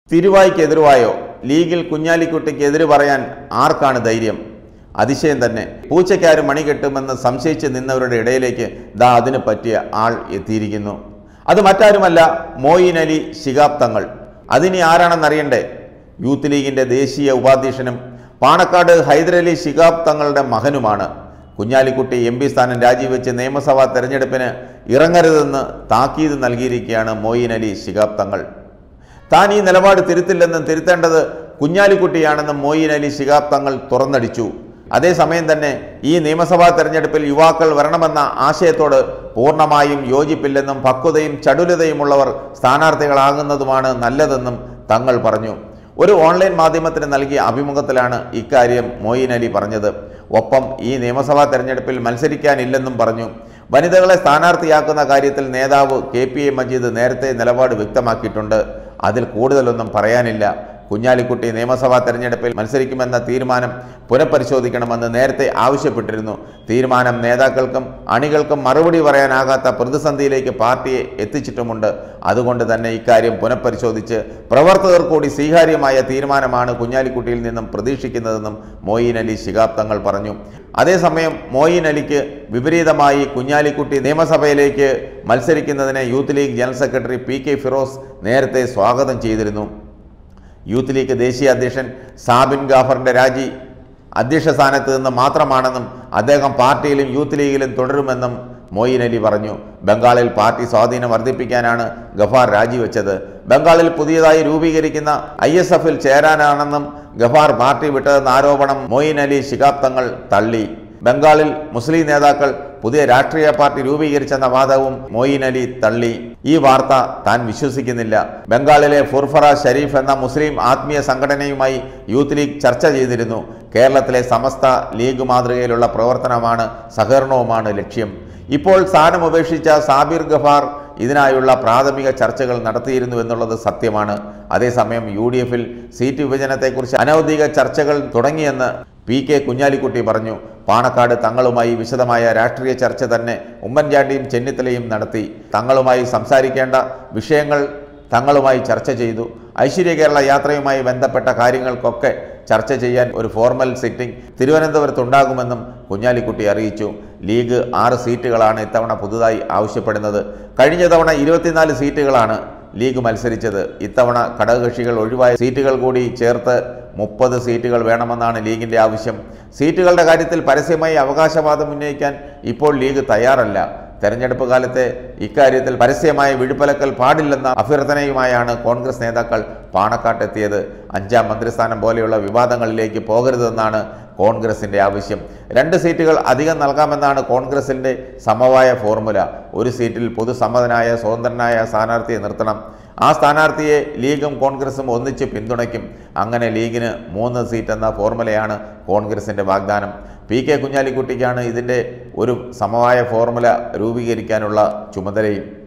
തിരുവായ്ക്ക് എതിർവായോ ലീഗിൽ കുഞ്ഞാലിക്കുട്ടിക്ക് എതിര് പറയാൻ ആർക്കാണ് ധൈര്യം അതിശയം തന്നെ പൂച്ചയ്ക്കാരും മണി കെട്ടുമെന്ന് സംശയിച്ച് നിന്നവരുടെ ഇടയിലേക്ക് ദാ അതിന് പറ്റിയ ആൾ എത്തിയിരിക്കുന്നു അത് മറ്റാരുമല്ല മോയിൻ അലി ശിഹാബ് തങ്ങൾ അതിനി ആരാണെന്നറിയണ്ടേ യൂത്ത് ലീഗിന്റെ ദേശീയ ഉപാധ്യക്ഷനും പാണക്കാട് ഹൈദരലി ശിഹാബ് തങ്ങളുടെ മകനുമാണ് കുഞ്ഞാലിക്കുട്ടി എം പി സ്ഥാനം രാജിവെച്ച് നിയമസഭാ തെരഞ്ഞെടുപ്പിന് ഇറങ്ങരുതെന്ന് താക്കീത് നൽകിയിരിക്കുകയാണ് മോയിൻ അലി ശിഹാബ് തങ്ങൾ താൻ ഈ നിലപാട് തിരുത്തില്ലെന്നും തിരുത്തേണ്ടത് കുഞ്ഞാലിക്കുട്ടിയാണെന്നും മോയിൻ അലി ശിഹാബ് തങ്ങൾ തുറന്നടിച്ചു അതേസമയം തന്നെ ഈ നിയമസഭാ തെരഞ്ഞെടുപ്പിൽ യുവാക്കൾ വരണമെന്ന ആശയത്തോട് പൂർണ്ണമായും യോജിപ്പില്ലെന്നും പക്വതയും ചടുലതയുമുള്ളവർ സ്ഥാനാർത്ഥികളാകുന്നതുമാണ് നല്ലതെന്നും തങ്ങൾ പറഞ്ഞു ഒരു ഓൺലൈൻ മാധ്യമത്തിന് നൽകിയ അഭിമുഖത്തിലാണ് ഇക്കാര്യം മോയിൻ അലി പറഞ്ഞത് ഒപ്പം ഈ നിയമസഭാ തെരഞ്ഞെടുപ്പിൽ മത്സരിക്കാനില്ലെന്നും പറഞ്ഞു വനിതകളെ സ്ഥാനാർത്ഥിയാക്കുന്ന കാര്യത്തിൽ നേതാവ് കെ പി എ മജീദ് നേരത്തെ നിലപാട് വ്യക്തമാക്കിയിട്ടുണ്ട് അതിൽ കൂടുതലൊന്നും പറയാനില്ല കുഞ്ഞാലിക്കുട്ടി നിയമസഭാ തെരഞ്ഞെടുപ്പിൽ മത്സരിക്കുമെന്ന തീരുമാനം പുനഃപരിശോധിക്കണമെന്ന് നേരത്തെ ആവശ്യപ്പെട്ടിരുന്നു തീരുമാനം നേതാക്കൾക്കും അണികൾക്കും മറുപടി പറയാനാകാത്ത പ്രതിസന്ധിയിലേക്ക് പാർട്ടിയെ എത്തിച്ചിട്ടുമുണ്ട് അതുകൊണ്ട് തന്നെ ഇക്കാര്യം പുനഃപരിശോധിച്ച് പ്രവർത്തകർ കൂടി സ്വീകാര്യമായ തീരുമാനമാണ് കുഞ്ഞാലിക്കുട്ടിയിൽ നിന്നും പ്രതീക്ഷിക്കുന്നതെന്നും മോയിൻ അലി ശിഹാബ് തങ്ങൾ പറഞ്ഞു അതേസമയം മോയിൻ അലിക്ക് വിപരീതമായി കുഞ്ഞാലിക്കുട്ടി നിയമസഭയിലേക്ക് മത്സരിക്കുന്നതിനെ youth league general secretary P K Firoz നേരത്തെ സ്വാഗതം ചെയ്തിരുന്നു യൂത്ത് ലീഗ് ദേശീയ അധ്യക്ഷൻ സാബിൻ ഗാഫറിന്റെ രാജി അധ്യക്ഷ സ്ഥാനത്ത് നിന്ന് മാത്രമാണെന്നും അദ്ദേഹം പാർട്ടിയിലും യൂത്ത് ലീഗിലും തുടരുമെന്നും മോയിൻ അലി പറഞ്ഞു ബംഗാളിൽ പാർട്ടി സ്വാധീനം വർദ്ധിപ്പിക്കാനാണ് ഗഫാർ രാജിവെച്ചത് ബംഗാളിൽ പുതിയതായി രൂപീകരിക്കുന്ന ഐ എസ് എഫിൽ ചേരാനാണെന്നും ഗഫാർ പാർട്ടി വിട്ടതെന്ന ആരോപണം മോയിൻ അലി ശിഹാബ് തങ്ങൾ തള്ളി ബംഗാളിൽ മുസ്ലിം നേതാക്കൾ പുതിയ രാഷ്ട്രീയ പാർട്ടി രൂപീകരിച്ചെന്ന വാദവും മോയിൻ അലി തള്ളി ഈ വാർത്ത താൻ വിശ്വസിക്കുന്നില്ല ബംഗാളിലെ ഫുർഫറ ഷരീഫ് എന്ന മുസ്ലിം ആത്മീയ സംഘടനയുമായി യൂത്ത് ലീഗ് ചർച്ച ചെയ്തിരുന്നു കേരളത്തിലെ സമസ്ത ലീഗ് മാതൃകയിലുള്ള പ്രവർത്തനമാണ് സഹകരണവുമാണ് ലക്ഷ്യം ഇപ്പോൾ സ്ഥാനം ഉപേക്ഷിച്ച സാബിർ ഗഫാർ ഇതിനായുള്ള പ്രാഥമിക ചർച്ചകൾ നടത്തിയിരുന്നു എന്നുള്ളത് സത്യമാണ് അതേസമയം യു ഡി എഫിൽ സീറ്റ് വിഭജനത്തെക്കുറിച്ച് അനൗദ്യോഗിക ചർച്ചകൾ തുടങ്ങിയെന്ന് പി കെ കുഞ്ഞാലിക്കുട്ടി പറഞ്ഞു പാണക്കാട് തങ്ങളുമായി വിശദമായ രാഷ്ട്രീയ ചർച്ച തന്നെ ഉമ്മൻചാണ്ടിയും ചെന്നിത്തലയും നടത്തി തങ്ങളുമായി സംസാരിക്കേണ്ട വിഷയങ്ങൾ തങ്ങളുമായി ചർച്ച ചെയ്തു ഐശ്വര്യ കേരള യാത്രയുമായി ബന്ധപ്പെട്ട കാര്യങ്ങൾക്കൊക്കെ ചർച്ച ചെയ്യാൻ ഒരു ഫോർമൽ സിറ്റിംഗ് തിരുവനന്തപുരത്തുണ്ടാകുമെന്നും കുഞ്ഞാലിക്കുട്ടി അറിയിച്ചു ലീഗ് ആറ് സീറ്റുകളാണ് ഇത്തവണ പുതുതായി ആവശ്യപ്പെടുന്നത് കഴിഞ്ഞ തവണ ഇരുപത്തിനാല് സീറ്റുകളാണ് ലീഗ് മത്സരിച്ചത് ഇത്തവണ ഘടകകക്ഷികൾ ഒഴിവായ സീറ്റുകൾ കൂടി ചേർത്ത് മുപ്പത് സീറ്റുകൾ വേണമെന്നാണ് ലീഗിന്റെ ആവശ്യം സീറ്റുകളുടെ കാര്യത്തിൽ പരസ്യമായി അവകാശവാദം ഉന്നയിക്കാൻ ഇപ്പോൾ ലീഗ് തയ്യാറല്ല തെരഞ്ഞെടുപ്പ് കാലത്തെ ഇക്കാര്യത്തിൽ പരസ്യമായ വിഴുപ്പലക്കൽ പാടില്ലെന്ന അഭ്യർത്ഥനയുമായാണ് കോൺഗ്രസ് നേതാക്കൾ പാണക്കാട്ടെത്തിയത് അഞ്ചാം മന്ത്രിസ്ഥാനം പോലെയുള്ള വിവാദങ്ങളിലേക്ക് പോകരുതെന്നാണ് കോൺഗ്രസിന്റെ ആവശ്യം രണ്ട് സീറ്റുകൾ അധികം നൽകാമെന്നാണ് കോൺഗ്രസിന്റെ സമവായ ഫോർമുല ഒരു സീറ്റിൽ പൊതുസമ്മതനായ സ്വതന്ത്രനായ സ്ഥാനാർത്ഥിയെ നിർത്തണം ആ സ്ഥാനാർത്ഥിയെ ലീഗും കോൺഗ്രസും ഒന്നിച്ച് പിന്തുണയ്ക്കും അങ്ങനെ ലീഗിന് മൂന്ന് സീറ്റ് എന്ന ഫോർമുലയാണ് കോൺഗ്രസിന്റെ വാഗ്ദാനം പി കെ കുഞ്ഞാലിക്കുട്ടിക്കാണ് ഇതിൻ്റെ ഒരു സമവായ ഫോർമുല രൂപീകരിക്കാനുള്ള ചുമതലയും